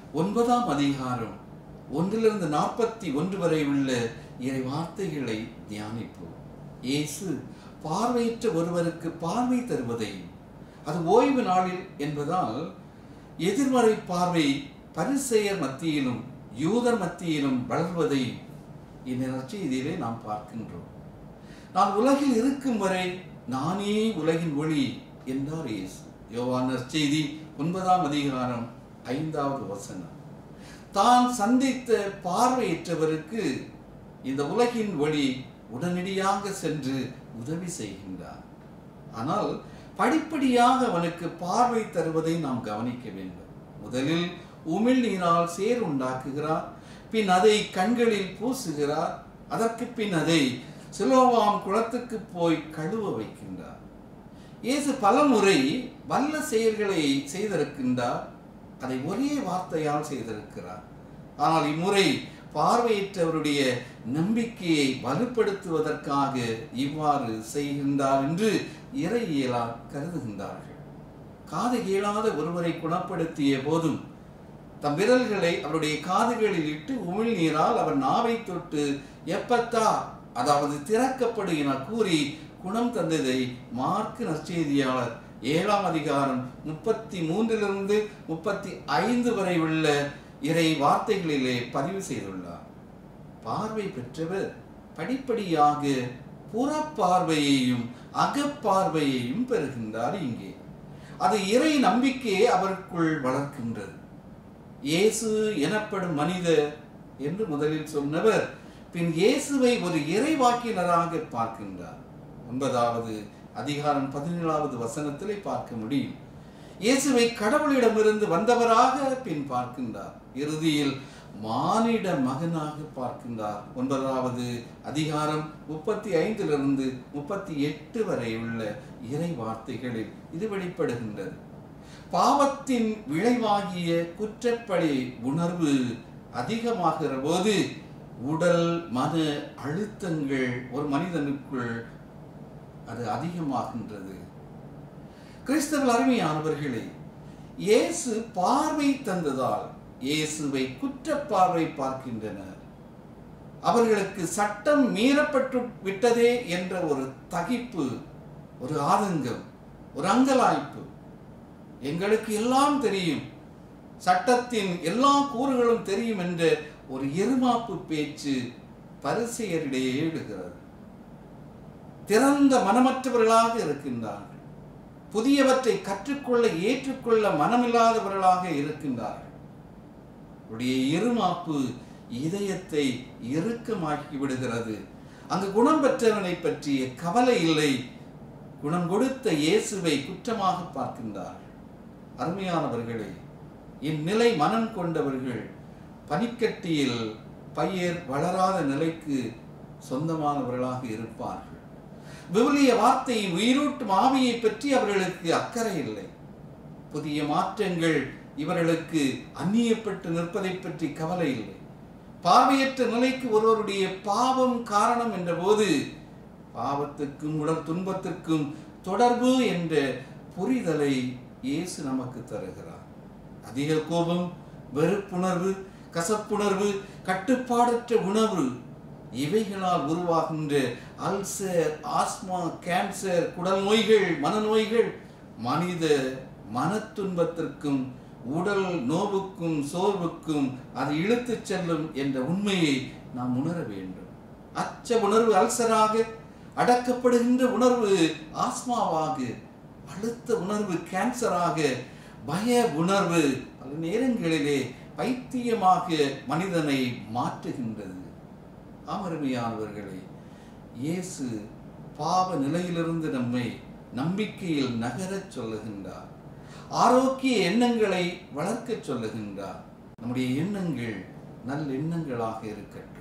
ஒன்பதாம் அதிகாரம் ஒன்றிலிருந்து நாற்பத்தி ஒன்று வரை உள்ள இறை வார்த்தைகளை தியானிப்போம் இயேசு பார்வையற்ற ஒருவருக்கு பார்வை தருவதையும் அது ஓய்வு நாளில் என்பதால் எதிர்மறை பார்வை பரிசெயர் மத்தியிலும் யூதர் மத்தியிலும் வளர்வதை இந்த நற்செய்தியிலே நாம் பார்க்கின்றோம் நான் உலகில் இருக்கும் வரை நானே உலகின் ஒளி என்றார் இயேசு யோவான் நற்செய்தி ஒன்பதாம் அதிகாரம் ஐந்தாவது வசனம் தான் சந்தித்த பார்வையற்றவருக்கு இந்த உலகின் ஒளி உடனடியாக சென்று உதவி செய்கின்றார் ஆனால் படிப்படியாக அவனுக்கு பார்வை தருவதை நாம் கவனிக்க வேண்டும் முதலில் உமிழ் நீரால் சேர் உண்டாக்குகிறார் பின் அதை கண்களில் பூசுகிறார் அதற்கு பின் அதை சிலோவாம் குளத்துக்கு போய் கழுவ வைக்கின்றார் இயேசு பலமுறை வல்ல செயல்களை செய்திருக்கின்றார் அதை ஒரே வார்த்தையால் செய்திருக்கிறார் ஆனால் இம்முறை பார்வையற்றவருடைய நம்பிக்கையை வலுப்படுத்துவதற்காக இவ்வாறு செய்கின்றார் என்று இறையியலார் கருதுகின்றார்கள் காது கேளாத ஒருவரை குணப்படுத்திய போதும் தம் விரல்களை அவருடைய காதுகளில் இட்டு உமிழ்நீரால் அவர் நாவை தொட்டு எப்பத்தா அதாவது திறக்கப்படு என கூறி குணம் தந்ததை மார்க்கு நற்செய்தியாளர் ஏழாம் அதிகாரம் முப்பத்தி மூன்றிலிருந்து முப்பத்தி ஐந்து வரை உள்ள இறை வார்த்தைகளிலே பதிவு செய்துள்ளார் பார்வை பெற்றவர் படிப்படியாக புறப்பார்வையையும் அகப்பார்வையையும் பெறுகின்றார் இங்கே அது இறை நம்பிக்கையை அவருக்குள் வளர்க்கின்றது இயேசு எனப்படும் மனிதர் என்று முதலில் சொன்னவர் பின் இயேசுவை ஒரு இறைவாக்கினராக பார்க்கின்றார் ஒன்பதாவது அதிகாரம் பதினேழாவது வசனத்திலே பார்க்க முடியும் இயேசுவை கடவுளிடமிருந்து வந்தவராக பின் பார்க்கின்றார் இறுதியில் மானிட மகனாக பார்க்கின்றார் ஒன்பதாவது அதிகாரம் முப்பத்தி ஐந்திலிருந்து முப்பத்தி எட்டு வரை உள்ள இறை வார்த்தைகளில் இது வெளிப்படுகின்றது பாவத்தின் விளைவாகிய குற்றப்பழி உணர்வு அதிகமாகிற போது உடல் மன அழுத்தங்கள் ஒரு மனிதனுக்குள் அது அதிகமாகின்றது கிறிஸ்தவ அருமையானவர்களே இயேசு பார்வை தந்ததால் இயேசுவை குற்றப்பார்வை பார்க்கின்றனர் அவர்களுக்கு சட்டம் மீறப்பட்டு விட்டதே என்ற ஒரு தகிப்பு ஒரு ஆதங்கம் ஒரு அங்கலாய்ப்பு எங்களுக்கு எல்லாம் தெரியும் சட்டத்தின் எல்லா கூறுகளும் தெரியும் என்ற ஒரு எருமாப்பு பேச்சு பரிசெயரிடையே எழுகிறது திறந்த மனமற்றவர்களாக இருக்கின்றார்கள் புதியவற்றை கற்றுக்கொள்ள ஏற்றுக்கொள்ள மனமில்லாதவர்களாக இருக்கின்றார்கள் உடைய இருமாப்பு இதயத்தை இறுக்கமாக்கி விடுகிறது அங்கு குணம் பெற்றவனை பற்றிய கவலை இல்லை குணம் கொடுத்த இயேசுவை குற்றமாக பார்க்கின்றார்கள் அருமையானவர்களே இந்நிலை மனம் கொண்டவர்கள் பனிக்கட்டியில் பயிர் வளராத நிலைக்கு சொந்தமானவர்களாக இருப்பார்கள் விவிலிய வார்த்தையின் உயிரூட்டும் ஆவியை பற்றி அவர்களுக்கு அக்கறை இல்லை புதிய மாற்றங்கள் இவர்களுக்கு அந்நியப்பட்டு நிற்பதை பற்றி கவலை இல்லை பார்வையற்ற நிலைக்கு ஒருவருடைய பாவம் காரணம் என்ற போது பாவத்துக்கும் உடல் துன்பத்திற்கும் தொடர்பு என்ற புரிதலை இயேசு நமக்கு தருகிறார் அதிக கோபம் வெறுப்புணர்வு கசப்புணர்வு கட்டுப்பாடற்ற உணவு இவைகளால் உருவாகின்ற அல்சர் ஆஸ்மா கேன்சர் குடல் நோய்கள் மனநோய்கள் மனித மனத்துன்பத்திற்கும் உடல் நோவுக்கும் சோர்வுக்கும் அது இழுத்துச் செல்லும் என்ற உண்மையை நாம் உணர வேண்டும் அச்ச உணர்வு அல்சராக அடக்கப்படுகின்ற உணர்வு ஆஸ்மாவாக அழுத்த உணர்வு கேன்சராக பய உணர்வு பல நேரங்களிலே பைத்தியமாக மனிதனை மாற்றுகின்றது அமருமையானவர்களே இயேசு பாவ நிலையிலிருந்து நம்மை நம்பிக்கையில் நகரச் சொல்லுகின்றார் ஆரோக்கிய எண்ணங்களை வளர்க்கச் சொல்லுகின்றார் நம்முடைய எண்ணங்கள் நல்ல எண்ணங்களாக இருக்கட்டும்